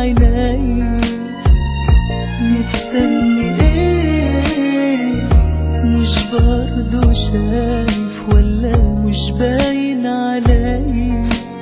عيني مستني ايه مش برضو شايف ولا مش باين علي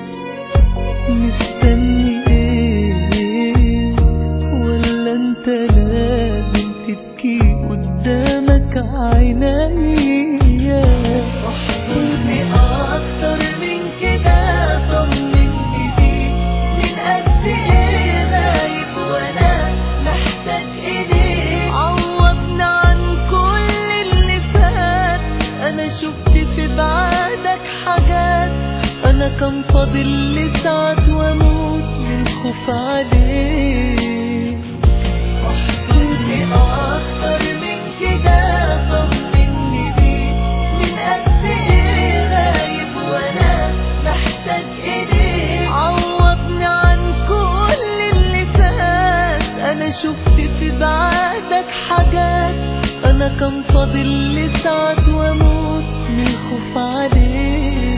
مستني ايه ولا انت لازم تبكي قدامك عيني احضرني اكتر من كده طمني بيك من قد ايه غايب وانا محتاج اليك عوضنا عن كل اللي فات انا شفت في بعدك حاجات انا كان فاضل لي ساعات واموت من خوف عليك احضرني اكتر من كده طمني بيك من قد ايه غايب وانا محتاج اليك عوضني عن كل اللي فات انا شفت في بعدك حاجات انا كان فاضل لي ساعات واموت من خوف عليك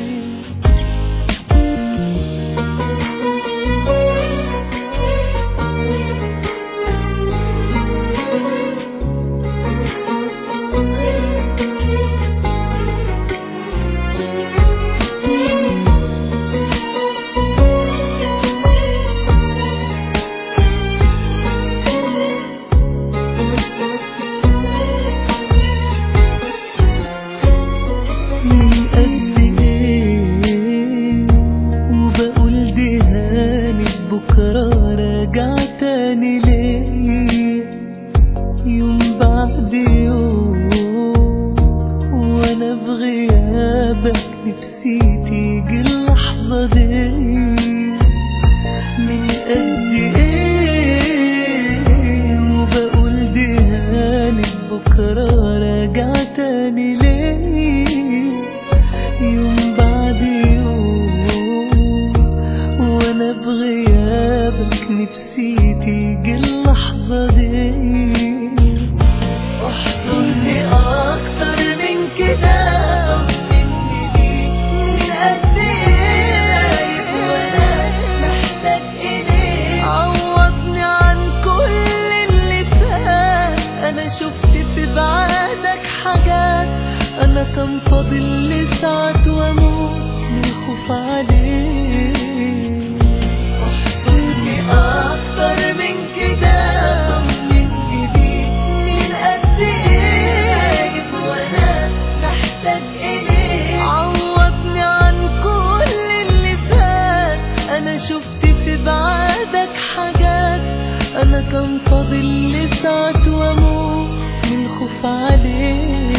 من قد ايه وبقول دي هانت بكرة راجع تاني ليه يوم بعد يوم وانا في غيابك نفسي تيجي اللحظة دي من قد ايه وبقول دي هانت بكرة راجع تاني ليه يوم بعد يوم وانا في غيابك نفسي تيجي اللحظة دي احضني اكتر من كده طمني بيك من قد ايه وانا محتاج اليك عوضني عن كل اللي فات انا شفت في بعدك حاجات انا كان فاضل لي ساعات واموت من خوف عليك احضني اكتر من كده طمني بيك من قد ايه وانا محتاج اليك عوضني عن كل اللي فات انا شفت في بعدك حاجات انا كان فاضل لي ساعات واموت من خوف عليك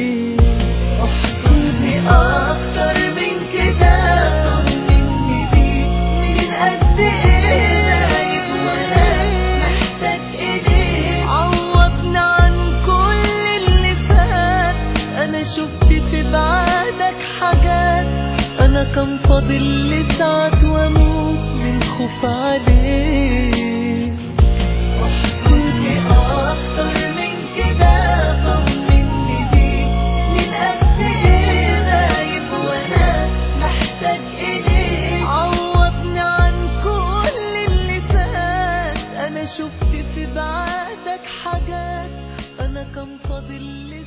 احضرني اكتر من كده طمني بيك من قد ايه غايب وانا محتاج اليك عوضني عن كل اللي فات انا شفت في بعدك حاجات انا كان فاضل لي ساعات واموت من خوف عليك احضرني اكتر من كده طمني بيك من قد ايه غايب وانا محتاج اليك عوضني عن كل اللي فات انا شفت في بعدك حاجات انا كان فاضل لي